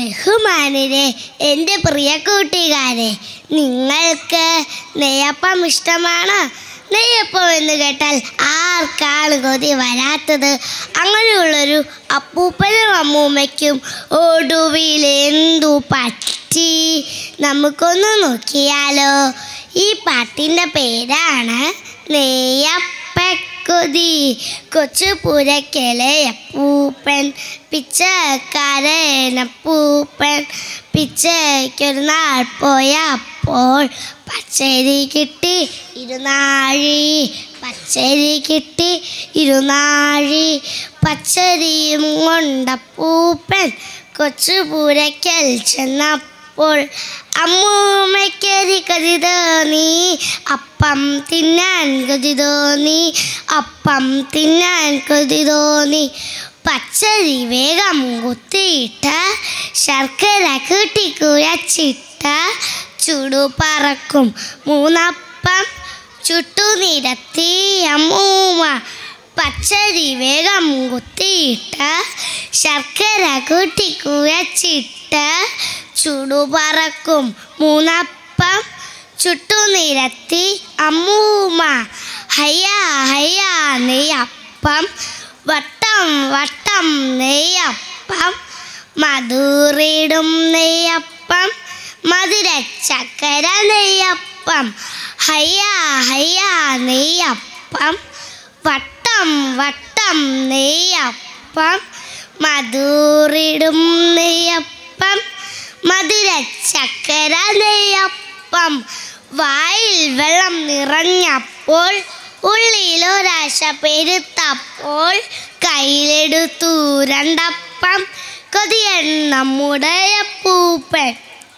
ബഹുമാനരെ എൻ്റെ പ്രിയ കൂട്ടുകാരെ നിങ്ങൾക്ക് നെയ്യപ്പം ഇഷ്ടമാണ് നെയ്യപ്പം എന്ന് കേട്ടാൽ ആർക്കാണ് കൊതി വരാത്തത് അങ്ങനെയുള്ളൊരു അപ്പൂപ്പനും അമ്മൂമ്മയ്ക്കും ഒടുവിൽ എന്തു പറ്റി നമുക്കൊന്ന് നോക്കിയാലോ ഈ പാട്ടിൻ്റെ പേരാണ് നെയ്യപ്പക്കൊതി കൊച്ചു പുരക്കലെ അപ്പൂപ്പൻ പിച്ചക്കാരനപ്പൂപ്പൻ പിച്ചയ്ക്കൊരു നാൾ പോയ അപ്പോൾ പച്ചരി കിട്ടി ഇരുനാഴി പച്ചരി കിട്ടി ഇരുനാഴി പച്ചരിയും കൊണ്ടപ്പൂപ്പൻ കൊച്ചു പുരക്കൽ ചെന്നപ്പോൾ അമ്മൂമ്മയ്ക്കരി കതി തോന്നി അപ്പം തിന്നാൻ കൊതി തോന്നി അപ്പം തിന്നാൻ കൊതി തോന്നി പച്ചരി വേഗം കുത്തിയിട്ട് ശർക്കര കൂട്ടി കുഴച്ചിട്ട് ചുടു പറക്കും മൂന്നപ്പം ചുട്ടു നിരത്തി അമ്മൂമ്മ പച്ചരി വേഗം കുത്തിയിട്ട് ശർക്കര കൂട്ടി കുഴച്ചിട്ട് ചുടു പറക്കും മൂന്നപ്പം ചുട്ടു നിരത്തി അമ്മൂമ്മ ഹയ്യാ ഹയ്യാ നെയ്യപ്പം വട്ടം വട്ടം നെയ്യപ്പം മധുറിടും നെയ്യപ്പം മധുര ചക്കര നെയ്യപ്പം ഹയ്യാ ഹയ്യാ നെയ്യപ്പം വട്ടം വട്ടം നെയ്യപ്പം മധുറിടും നെയ്യപ്പം മധുര ചക്കര നെയ്യപ്പം വായിൽ വെള്ളം നിറഞ്ഞപ്പോൾ ഉള്ളിലൊരാശ പെരുത്തപ്പോൾ കയ്യിലെടുത്തു രണ്ടപ്പം കൊതിയൻ നമ്മുടെ പൂപ്പൻ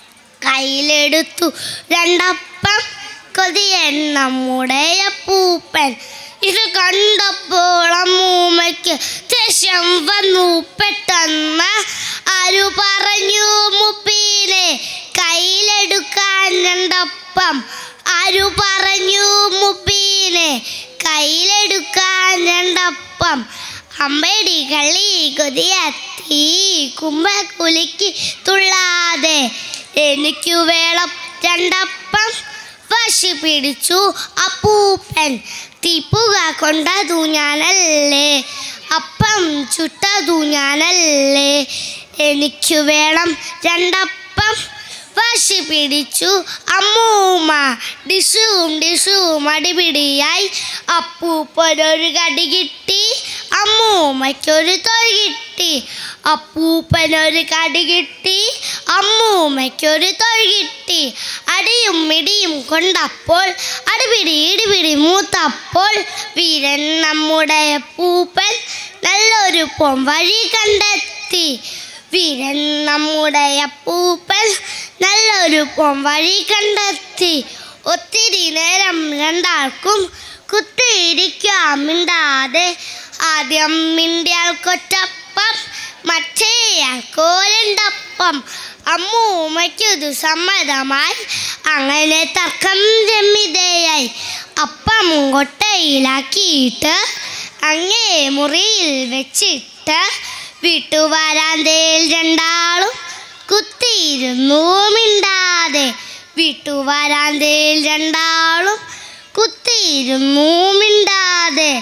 കയ്യിലെടുത്തു രണ്ടപ്പം കൊതിയൻ നമ്മുടെ പൂപ്പൻ ഇത് കണ്ടപ്പോൾ അമ്മൂമ്മയ്ക്ക് ദേഷ്യം വന്നു പെട്ടെന്ന് ആരു പറഞ്ഞു മുപ്പീനെ കയ്യിലെടുക്കാൻ രണ്ടപ്പം ആരു പറഞ്ഞു മുപ്പീനെ കയ്യിലെടുക്കാൻ രണ്ടപ്പം അമ്പടി കളി കൊതിയത്തി കുമ്പ കുലുക്കി തുള്ളാതെ എനിക്കു വേളം രണ്ടപ്പം വശി പിടിച്ചു അപ്പൂപ്പൻ തീപ്പുക കൊണ്ടതു ഞാനല്ലേ അപ്പം ചുട്ടതു ഞാനല്ലേ എനിക്കു വേണം രണ്ടപ്പം വശി പിടിച്ചു അമ്മൂമ്മ ഡിഷും ഡിഷും അടിപിടിയായി അപ്പൂപ്പനൊരു കടി കിട്ടി അമ്മൂമ്മയ്ക്കൊരു തൊഴി കിട്ടി അപ്പൂപ്പനൊരു കടി കിട്ടി അമ്മൂമ്മയ്ക്കൊരു തൊഴി കിട്ടി അടിയും ഇടിയും കൊണ്ടപ്പോൾ അടിപിടി ഇടിപിടി മൂത്തപ്പോൾ വീരൻ നമ്മുടെ പൂപ്പൻ നല്ലൊരു പൊംവഴി കണ്ടെത്തി വീരൻ നമ്മുടെ അപ്പൂപ്പൻ നല്ലൊരു പൊംവഴി കണ്ടെത്തി ഒത്തിരി നേരം രണ്ടാൾക്കും കുത്തിയിരിക്കാം മിണ്ടാതെ ആദ്യം മിണ്ടിയാൽ കൊറ്റപ്പം മറ്റേയാൾ കോരണ്ടപ്പം അമ്മൂമ്മയ്ക്കത് സമ്മതമായി അങ്ങനെ തർക്കം രമ്യതയായി അപ്പം കൊട്ടയിലാക്കിയിട്ട് അങ്ങേ മുറിയിൽ വെച്ചിട്ട് വീട്ടുവരാന്തയിൽ രണ്ടാളും കുത്തിയിരുന്നു മിണ്ടാതെ വീട്ടുവരാന്തയിൽ രണ്ടാളും കുത്തിയിരുന്നു മിണ്ടാതെ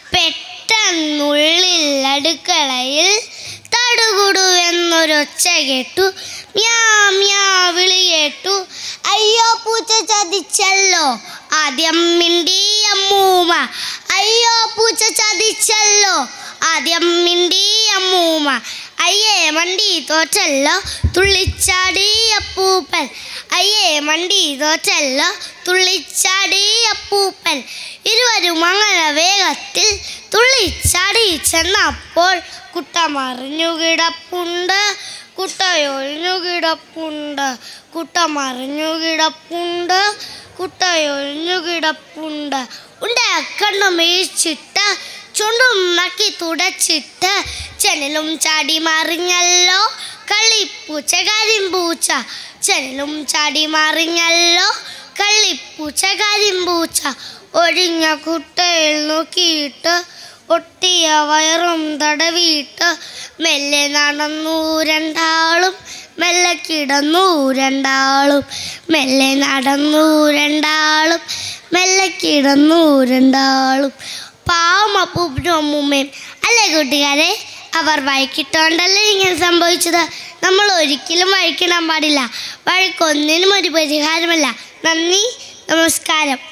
പെട്ടെന്നുള്ളിൽ അടുക്കളയിൽ തടുകുടു എന്നൊരൊച്ച കേട്ടു മ്യാ മ്യാ വിളി കേട്ടു അയ്യോ പൂച്ച ചതിച്ചല്ലോ ആദ്യം മിണ്ടി അമ്മൂമ്മ അയ്യോ പൂച്ച ചതിച്ചല്ലോ ആദ്യം മിണ്ടി അമ്മൂമ്മ അയ്യേ മണ്ടി തോറ്റല്ലോ തുള്ളിച്ചാടി അപ്പൂപ്പൻ അയ്യേ മണ്ടി തോറ്റല്ലോ തുള്ളിച്ചാടി അപ്പൂപ്പൻ ഇരുവരും അങ്ങനെ വേഗത്തിൽ തുള്ളിച്ചാടി ചെന്നപ്പോൾ കുട്ട മറിഞ്ഞു കിടപ്പുണ്ട് കുട്ടയൊഴിഞ്ഞു കിടപ്പുണ്ട് കുട്ട മറിഞ്ഞു കിടപ്പുണ്ട് കുട്ടയൊഴിഞ്ഞു കിടപ്പുണ്ട് ഉണ്ട കണ്ണു മേച്ചിട്ട് ചുണ്ടും നക്കി തുടച്ചിട്ട് ചെനലും ചാടി മറിഞ്ഞല്ലോ കളിപ്പൂച്ച കരിമ്പൂച്ച ചെനലും ചാടി മറിഞ്ഞല്ലോ കള്ളിപ്പൂച്ച കരിമ്പൂച്ച ഒഴിഞ്ഞ കുട്ടയിൽ നോക്കിയിട്ട് ഒട്ടിയ വയറും തടവിയിട്ട് മെല്ലെ നടന്നു രണ്ടാളും മെല്ലെ കിടന്നു രണ്ടാളും മെല്ലെ നടന്നു രണ്ടാളും മെല്ലെ കിടന്നു രണ്ടാളും പാവം അപ്പൂപ്പനും അമ്മൂമ്മയും അല്ലേ കൂട്ടുകാരെ അവർ വഴക്കിട്ടോണ്ടല്ലേ ഇങ്ങനെ സംഭവിച്ചത് നമ്മൾ ഒരിക്കലും വഴക്കിടാൻ പാടില്ല വഴക്കൊന്നിനും ഒരു പരിഹാരമല്ല നന്ദി നമസ്കാരം